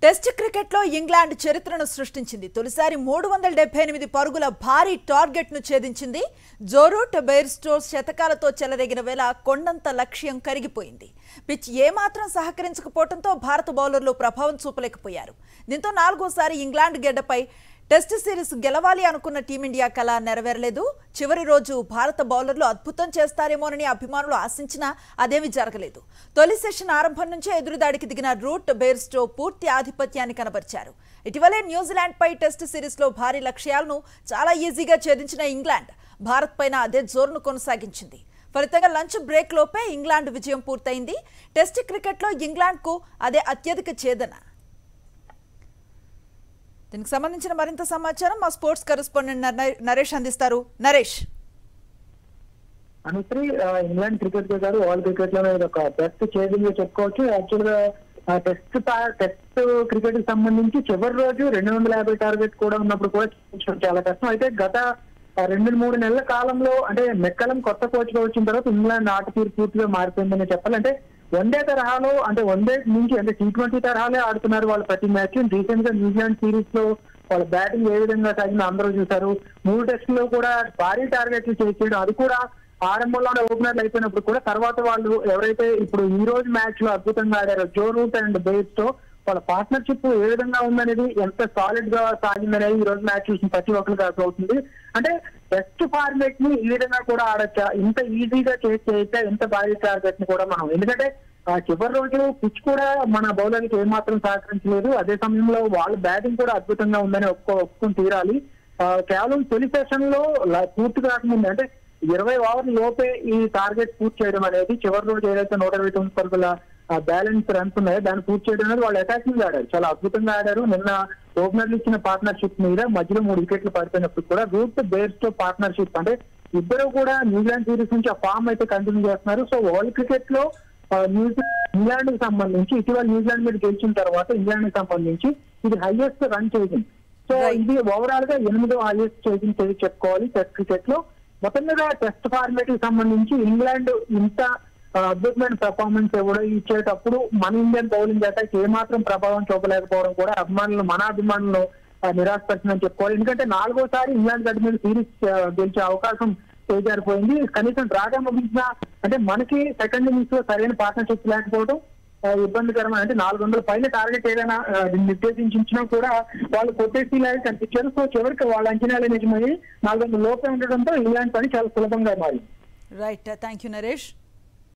Test క్రికెట్లో England చరిత్రను సృష్టించింది తొలిసారి మూడు వందల డెబ్బై ఎనిమిది పరుగుల భారీ టార్గెట్ను ఛేదించింది జోరూట్ బెయిర్స్టో శతకాలతో చెలరేగిన వేళ కొండంత లక్ష్యం కరిగిపోయింది పిచ్ ఏమాత్రం సహకరించకపోవడంతో భారత బౌలర్లు ప్రభావం చూపలేకపోయారు దీంతో నాలుగోసారి ఇంగ్లాండ్ గెడ్డపై టెస్ట్ సిరీస్ గెలవాలి అనుకున్న టీమిండియా కళ నెరవేరలేదు చివరి రోజు భారత బౌలర్లు అద్భుతం చేస్తారేమోనని అభిమానులు ఆశించినా అదేమీ జరగలేదు తొలి సెషన్ ఆరంభం నుంచే ఎదురుదాడికి దిగిన రూట్ బేర్స్టో పూర్తి ఆధిపత్యాన్ని కనబరిచారు ఇటీవలే న్యూజిలాండ్పై టెస్ట్ సిరీస్లో భారీ లక్ష్యాలను చాలా ఈజీగా ఛేదించిన ఇంగ్లాండ్ భారత్ పైన అదే జోరును కొనసాగించింది ఫలితంగా లంచ్ బ్రేక్ లోపే ఇంగ్లాండ్ విజయం పూర్తయింది టెస్ట్ క్రికెట్లో ఇంగ్లాండ్కు అదే అత్యధిక ఛేదన దీనికి సంబంధించిన మరింత సమాచారం మా స్పోర్ట్స్ కరెస్పాండెంట్ నరే- నరేష్ అందిస్తారు నరేష్ అనుశ్రీ ఆ, ఇంగ్లాండ్ క్రికెట్ గారు వరల్డ్ క్రికెట్ లో ఇది ఒక బెస్ట్ చేజింగ్ చెప్పుకోవచ్చు యాక్చువల్ గా ఆ, టెస్ట్ టా- టెస్ట్ క్రికెట్ కి సంబంధించి చివరి రోజు రెండు వందల యాభై టార్గెట్ కూడా ఉన్నప్పుడు కూడా చేయించడం చాలా కష్టం అయితే గత ఆ, రెండు మూడు నెలల కాలంలో అంటే మెక్కలం కొత్త కోచ్ గా వచ్చిన తర్వాత ఇంగ్లాండ్ ఆట తీరు పూర్తిగా మారిపోయిందని చెప్పాలి అంటే వన్డే తరహాలో అంటే వన్డే నుంచి అంటే టీ ట్వంటీ తరహాలే ఆడుతున్నారు వాళ్ళు ప్రతి మ్యాచ్ రీసెంట్ గా న్యూజిలాండ్ సిరీస్ లో వాళ్ళ బ్యాటింగ్ ఏ విధంగా సాగిందో అందరూ చూశారు మూడు టెస్టుల్లో కూడా భారీ టార్గెట్లు చేసేయడం అది కూడా ఆరంభంలోనే ఓపెనర్లు అయిపోయినప్పుడు కూడా తర్వాత వాళ్ళు ఎవరైతే ఇప్పుడు ఈ రోజు మ్యాచ్ లో అద్భుతంగా ఆడారో జో రూట్ అండ్ బేస్ తో వాళ్ళ పార్ట్నర్షిప్ ఏ విధంగా ఉందనేది ఎంత సాలిడ్ గా సాగిందనేది ఈ రోజు మ్యాచ్ చూసిన ప్రతి ఒక్కరికి అర్థమవుతుంది అంటే బెస్ట్ ఫార్మేట్ ని ఈ విధంగా కూడా ఆడొచ్చా ఇంత ఈజీగా చేసి చేయొచ్చా ఇంత భారీ టార్గెట్ ని కూడా మనం ఎందుకంటే ఆ చివరి రోజు పిచ్ కూడా మన బౌలర్కి ఏమాత్రం సహకరించలేదు అదే సమయంలో వాళ్ళ బ్యాటింగ్ కూడా అద్భుతంగా ఉందని ఒప్పుకో ఒప్పుకొని తీరాలి ఆ, కేవలం తొలి సెషన్ లో ల- పూర్తి కాకముందు అంటే ఇరవై ఓవర్ల లోపే ఈ టార్గెట్ పూర్తి చేయడం అనేది చివరి రోజు ఏదైతే నూట ఇరవై తొమ్మిది పరుగుల బ్యాలెన్స్ రన్స్ ఉన్నాయో దాన్ని పూర్తి చేయడం అనేది వాళ్ళు అటాకింగ్ ఆడారు చాలా అద్భుతంగా ఆడారు నిన్న ఓపెనర్లు ఇచ్చిన పార్ట్నర్షిప్ మీద మధ్యలో మూడు వికెట్లు పడిపోయినప్పుడు కూడా రూట్ బేర్స్ తో పార్ట్నర్షిప్ అంటే ఇద్దరు కూడా న్యూజిలాండ్ సిరీస్ నుంచి ఆ ఫామ్ అయితే కంటిన్యూ చేస్తున్నారు సో వరల్డ్ క్రికెట్ లో ఆ, న్యూజిలాండ్ ఇంగ్లాండ్ కి సంబంధించి ఇటీవల న్యూజిలాండ్ మీద గెలిచిన తర్వాత ఇంగ్లాండ్ కి సంబంధించి ఇది హైయెస్ట్ రన్ చేసింది సో Right. ఇది ఓవరాల్ గా ఎనిమిదో హైయెస్ట్ చేసింది చేసి చెప్పుకోవాలి టెస్ట్ క్రికెట్ లో మొత్తం మీద టెస్ట్ ఫార్మేట్ కి సంబంధించి ఇంగ్లాండ్ ఇంత ఆ, అద్భుతమైన పెర్ఫార్మెన్స్ ఇవ్వడం ఇచ్చేటప్పుడు మన ఇండియన్ బౌలింగ్ అటాక్ ఏమాత్రం ప్రభావం చూపలేకపోవడం కూడా అభిమానులు మన అభిమానులు ఆ, నిరాశపరిచిందని చెప్పుకోవాలి ఎందుకంటే నాలుగోసారి ఇంగ్లాండ్ గడ్డ మీద సిరీస్ ఆ, గెలిచే అవకాశం చేజారిపోయింది కనీసం డ్రాగా ముగించిన అంటే మనకి సెకండ్ ఇన్నింగ్స్ లో సరైన పార్ట్నర్షిప్ లేకపోవడం ఆ, ఇబ్బందికరమైన అంటే నాలుగు వందల పైన టార్గెట్ ఏదైనా ఆ, నిర్దేశించినా కూడా వాళ్ళు కొట్టేసి లాగా కనిపించారు సో చివరికి వాళ్ళ అంచనాలు నిజమయ్యి నాలుగు వందల లోపే ఉండడంతో ఇంగ్లాండ్ పని చాలా సులభంగా మారింది రైట్ థ్యాంక్ యూ నరేష్